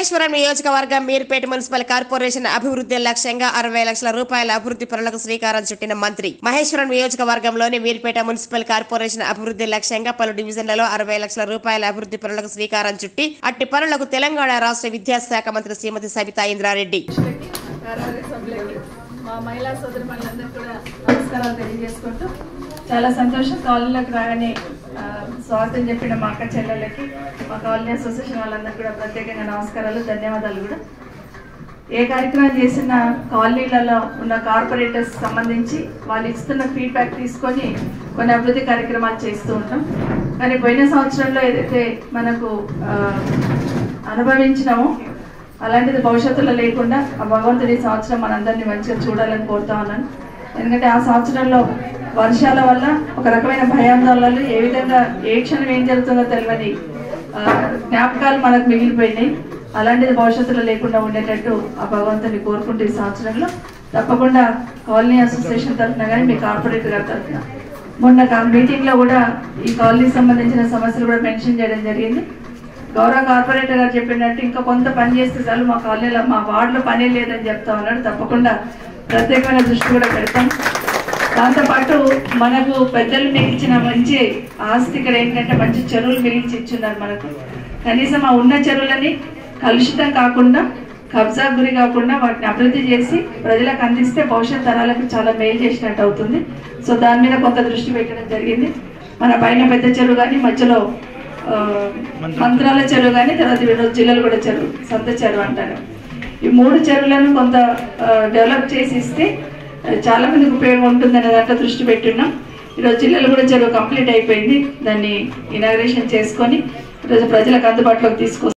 మహేశ్వరం నియోజకవర్గం Meerpet municipal corporation అభివృద్ధి లక్ష్యంగా అరవై లక్షల రూపాయల అభివృద్ధి పనులకు శ్రీకారం చుట్టిన మంత్రి మహేశ్వరం నియోజకవర్గంలోని మీర్పేట మున్సిపల్ కార్పొరేషన్ అభివృద్ధి లక్ష్యంగా పలు డివిజన్లలో అరవై లక్షల రూపాయల అభివృద్ధి పనులకు శ్రీకారం చుట్టి అట్టి పనులకు తెలంగాణ రాష్ట్ర విద్యాశాఖ మంత్రి శ్రీమతి సబితా ఇంద్రారెడ్డి కార్యవర్గ సభ్యులకి మా మహిళా సోదరి మనందరికీ కూడా నమస్కారాలు తెలియజేసుకుంటూ చాలా సంతోషం కాలనీలోకి రాగానే ఆ, స్వాగతం చెప్పిన మా అక్క చెల్లెళ్ళకి మా కాలనీ అసోసియేషన్ వాళ్ళందరికీ కూడా ప్రత్యేకంగా నమస్కారాలు ధన్యవాదాలు కూడా ఏ కార్యక్రమం చేసిన కాలనీలలో ఉన్న కార్పొరేటర్స్ సంబంధించి వాళ్ళు ఇస్తున్న ఫీడ్బ్యాక్ తీసుకొని కొన్ని అభివృద్ధి కార్యక్రమాలు చేస్తూ ఉంటాం కానీ పోయిన సంవత్సరంలో ఏదైతే మనకు ఆ, అనుభవించినామో అలాంటిది భవిష్యత్తులో లేకుండా ఆ భగవంతుడి ఈ సంవత్సరం మనందరినీ మంచిగా చూడాలని కోరుతా ఉన్నాను ఎందుకంటే ఆ సంవత్సరంలో వర్షాల వల్ల ఒక రకమైన భయాందోళనలు ఏ విధంగా ఏ క్షణం ఏం జరుగుతుందో తెలియని ఆ, జ్ఞాపకాలు మనకు మిగిలిపోయినాయి అలాంటిది భవిష్యత్తులో లేకుండా ఉండేటట్టు ఆ భగవంతుని కోరుకుంటూ ఈ సంవత్సరంలో తప్పకుండా కాలనీ అసోసియేషన్ తరఫున కానీ మీ కార్పొరేటర్ గారి తరఫున మొన్న కా- మీటింగ్ లో కూడా ఈ కాలనీకి సంబంధించిన సమస్యలు కూడా మెన్షన్ చేయడం జరిగింది గౌరవ కార్పొరేటర్ గారు చెప్పినట్టు ఇంకా కొంత పని చేస్తే చాలు మా కాలనీలో మా వార్డులో పని లేదని చెప్తా ఉన్నాడు తప్పకుండా ప్రత్యేకమైన దృష్టి కూడా పెడతాం దాంతోపాటు మనకు పెద్దలు మిగిల్చిన మంచి ఆస్తి ఇక్కడ ఏంటంటే మంచి చెరువులు మిగిల్చి ఇచ్చున్నారు మనకు కనీసం ఆ ఉన్న చెరువులని కలుషితం కాకుండా కబ్జా గురి కాకుండా వాటిని అభివృద్ధి చేసి ప్రజలకు అందిస్తే భవిష్యత్ తరాలకు చాలా మేలు చేసినట్టు అవుతుంది సో దాని మీద కొంత దృష్టి పెట్టడం జరిగింది మన పైన పెద్ద చెరువు కానీ మధ్యలో ఆ, మంత్రాల చెరువు కానీ తర్వాత ఈరోజు జిల్లలు కూడా చెరువు సొంత చెరువు అంటారు ఈ మూడు చెరువులను కొంత డెవలప్ చేసి ఇస్తే ఆ, చాలా మందికి ఉపయోగం ఉంటుందనే దాంట్లో దృష్టి పెట్టున్నాం ఈరోజు జిల్లలు కూడా చెరువు కంప్లీట్ అయిపోయింది దాన్ని ఇనాగ్రేషన్ చేసుకొని ఈరోజు ప్రజలకు అందుబాటులోకి తీసుకొస్తాం